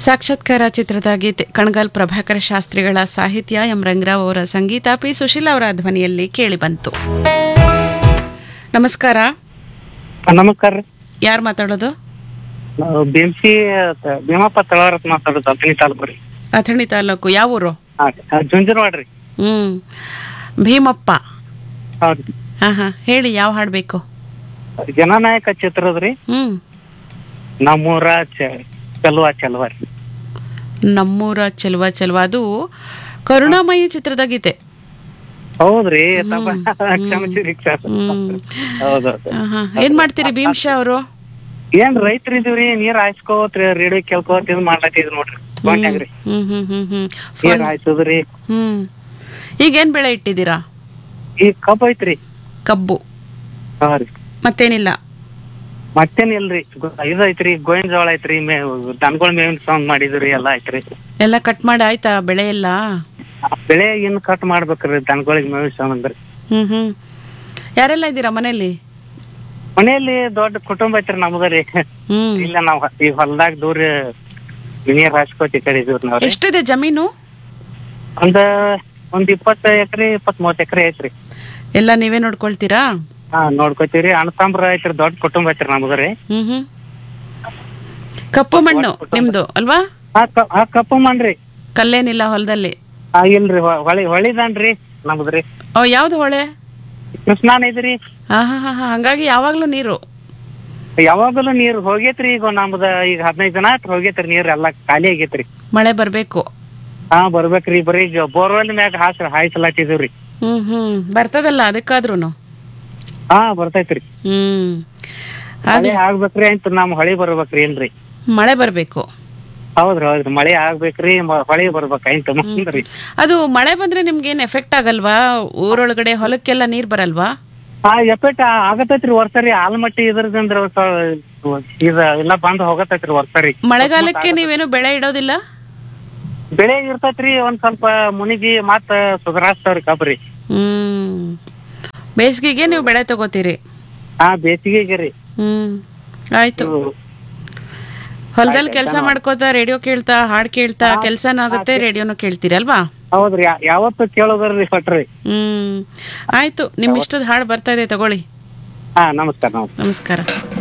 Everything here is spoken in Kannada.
ಸಾಕ್ಷಾತ್ಕಾರ ಚಿತ್ರದ ಗೀತೆ ಕಣಗಾಲ್ ಪ್ರಭಾಕರ ಶಾಸ್ತ್ರಿಗಳ ಸಾಹಿತ್ಯ ಎಂ ರಂಗರಾವ್ ಅವರ ಸಂಗೀತ ಪಿ ಸುಶೀಲ ಅವರ ಧ್ವನಿಯಲ್ಲಿ ಕೇಳಿಬಂತು ನಮಸ್ಕಾರ ನಮಸ್ಕಾರ ರೀ ಯಾರು ಮಾತಾಡೋದು ನಾವು ಬಿಎಂಸಿ ಭೀಮಪ್ಪ ತಳವಾರತ್ ಮಾತಾಡೋದು ಅಥಣಿ ತಾಲೂಕು ರೀ ಅಥಣಿ ತಾಲೂಕು ಯಾವ ಊರು ಹಾ ಜುಂಜುನವಾಡ ರೀ ಹ್ಮ್ ಭೀಮಪ್ಪ ಹೌದು ಹಾ ಹಾ ಹೇಳಿ ಯಾವ ಹಾಡ್ಬೇಕು ಜನನಾಯಕ ಚಿತ್ರದ ರೀ ಹ್ಮ್ ನಮ್ಮೂರ ಚ- ಚಲುವ ಚಲುವ ರೀ ನಮ್ಮೂರ ಚೆಲುವ ಚೆಲುವ ಅದು ಕರುಣಾಮಯಿ ಚಿತ್ರದ ಗೀತೆ ಹೌದ್ರಿ ತಪ್ಪ ಕ್ಷಮಿಸಿರಿ ಕ್ಷಮಿಸಿ. ಹ್ಮ್. ಹೌದೌದು ಹಾ, ಹಾ. ಏನ್ ಮಾಡ್ತೀರಿ ಭೀಮ್ಶಾ ಅವರು ಏನ್ ರೈತರು ಇದೀವ್ರಿ ನೀರ್ ಹಾಯ್ಸ್ಕೋತ್ರಿ ರೇಡಿಯೋ ಕೇಳ್ಕೋತ ಇದ್ ಮಾಡ್ಲತ್ತಿದ್ ನೋಡ್ರಿ ಗೊಂಡ್ಯಾಗ್ರಿ ಹ್ಮ್ ಹ್ಮ್ ಹ್ಮ್ ಹ್ಮ್ ನೀರ್ ಫೋನ್ ಹಾಯ್ಸೋದ್ರಿ ಹ್ಮ್ ಈಗೇನ್ ಬೆಳೆ ಇಟ್ಟಿದ್ದೀರಾ ಈ ಕಬ್ಬ್ ಐತ್ರಿ ಕಬ್ಬು ಹಾ ರೀ ಮತ್ತೇನಿಲ್ಲ ಮತ್ತೇನ್ ಇಲ್ರಿ ಗೊ- ಇದ್ ಐತ್ರಿ ಗೋವಿನ ಜೋಳ ಐತ್ರಿ ಮೇ ದನಗಳ ಮೇವಿನ ಸೌಂಡ್ ಮಾಡಿದ್ರಿ ಎಲ್ಲಾ ಐತ್ರಿ ಎಲ್ಲ ಕಟ್ ಮಾಡಿ ಆಯ್ತಾ ಬೆಳೆ ಎಲ್ಲ ಆ ಬೆಳೆ ಇನ್ ಕಟ್ ಮಾಡ್ಬೇಕ್ರಿ ದನಗಳಿಗೆ ಮೇವಿನ ಸೌಂಡ್ ಅಂದ್ರಿ ಹ್ಮ್ ಹ್ಮ್ ಯಾರೆಲ್ಲ ಇದ್ದೀರಾ ಮನೇಲಿ ಮನೆಯಲ್ಲಿ ದೊಡ್ಡ ಕುಟುಂಬ ಐತ್ರಿ ನಮ್ದ ರೀ ಹ್ಮ್ ಇಲ್ಲ ನಾವ್ ಈ ಹೊಲ್ದಾಗ ದೂರ ನೀರ್ ಹಾಸ್ಕೋತಿ ಈ ಕಡೆ ಇದೀವ್ರಿ ನಾವ್ರಿ ಎಷ್ಟಿದೆ ಜಮೀನು ಒಂದ್ ಒಂದ್ ಇಪ್ಪತ್ತ ಎಕರೆ ಇಪ್ಪತ್ ಮೂವತ್ ಎಕರೆ ಐತ್ರಿ ಎಲ್ಲ ನೀವೇ ನೋಡ್ಕೊಳ್ತೀರಾ ಹಾ ನೋಡ್ಕೋತೀವ್ರಿ ಅಣ್ಣ ತಮ್ರ ಐತ್ರಿ ದೊಡ್ಡ ಕುಟುಂಬ ಐತ್ರಿ ನಮ್ದ ರೀ ಹ್ಮ್ ಹ್ಮ್ ಕಪ್ಪು ಮಣ್ಣು ನಿಮ್ದು ಅಲ್ವಾ ಆ ಕ- ಆ ಕಪ್ಪು ಮಣ್ರಿ ಕಲ್ಲೇನಿಲ್ಲ ಹೊಲದಲ್ಲಿ ಆ ಇಲ್ರಿ ಹೊ- ಹೊಳಿ ಹೊಳಿದಾನ್ರಿ ನಮ್ದ್ರಿ ಓ ಯಾವ್ದು ಹೊಳೆ ಕೃಷ್ಣಾನ ಐತ್ರಿ ಹಾ ಹಾ ಹಾ ಹಾ ಹಂಗಾಗಿ ಯಾವಾಗ್ಲೂ ನೀರು ಯಾವಾಗಲೂ ನೀರ್ ಹೋಗೇತ್ರಿ ಈಗ ನಮ್ದ ಈಗ ಹದಿನೈದ್ ಜನ ಆತ್ ಹೋಗೇತ್ರಿ ನೀರ್ ಎಲ್ಲಾ ಖಾಲಿ ಆಗೇತ್ರಿ ಮಳೆ ಬರ್ಬೇಕು ಹಾ ಬರ್ಬೇಕ್ರಿ ಬರೀ ಈಗ ಬೋರ್ವೆಲ್ ಮ್ಯಾಗ ಹಾಸ್ ಹಾಯ್ಸಲಾತಿದೀವ್ರಿ ಹ್ಮ್ ಹ್ಮ್ ಬರ್ತದಲ್ಲ ಅದಕ್ಕಾದ್ರೂನು ಹಾ ಬರ್ತೈತ್ರಿ ಹ್ಮ್ ಮಳೆ ಆಗ್ಬೇಕ್ರಿ ಅಂತ ನಮ್ ಹೊಳಿ ಬರ್ಬೇಕ್ರಿ ಏನ್ರಿ ಮಳೆ ಬರ್ಬೇಕು ಹೌದ್ರಿ ಹೌದ್ರಿ ಮಳೆ ಆಗ್ಬೇಕ್ರಿ ಮ- ಹೊಳಿ ಬರ್ಬೇಕ ಅಂತ ಮುಂದ್ರಿ ಅದು ಮಳೆ ಬಂದ್ರೆ ನಿಮ್ಗೇನ್ ಎಫೆಕ್ಟ್ ಆಗಲ್ವಾ ಊರೊಳಗಡೆ ಹೊಲಕ್ಕೆಲ್ಲ ನೀರ್ ಬರಲ್ವಾ ಆ ಎಫೆಕ್ಟ್ ಆಗತೈತ್ರಿ ವರ್ಷರಿ ಆಲ್ಮಟ್ಟಿ ಇದ್ರದಂದ್ರ ಇದ ಎಲ್ಲ ಬಂದ್ ಹೋಗತೈತ್ರಿ ವರ್ಷರಿ ಮಳೆಗಾಲಕ್ಕೆ ನೀವೇನು ಬೆಳೆ ಇಡೋದಿಲ್ಲ ಬೆಳೆ ಇರ್ತೈತ್ರಿ ಒಂದ್ ಸ್ವಲ್ಪ ಮುನಿಗಿ ಮತ್ತ ಸುಧಾರಿಸ್ತಾವ್ರಿ ಕಬ್ರಿ ಹ್ಮ್ ಬೇಸಿಗೆಗೆ ನೀವು ಬೆಳೆ ತಗೋತೀರಿ ಹಾ ಬೇಸಿಗೆಗೆ ರೀ ಹ್ಮ್ ಆಯ್ತು ಹೊಲದಲ್ಲಿ ಕೆಲಸ ಮಾಡ್ಕೋತಾ ರೇಡಿಯೋ ಕೇಳ್ತಾ ಹಾಡ್ ಕೇಳ್ತಾ ಕೆಲ್ಸನೂ ಆಗುತ್ತೆ ರೇಡಿಯೋನು ಕೇಳ್ತೀರಿ ಅಲ್ವಾ ಹೌದ್ರಿ ಯಾ- ಯಾವತ್ತು ಕೇಳೋದ್ರಿ ಕೊಟ್ರಿ ಹ್ಮ್ ಆಯ್ತು ನಿಮ್ ಇಷ್ಟದ ಹಾಡು ಬರ್ತಾ ಇದೆ ತಗೊಳ್ಳಿ ಹಾ ನಮಸ್ಕಾರ ನಮಸ್ಕಾರ ನಮಸ್ಕಾರ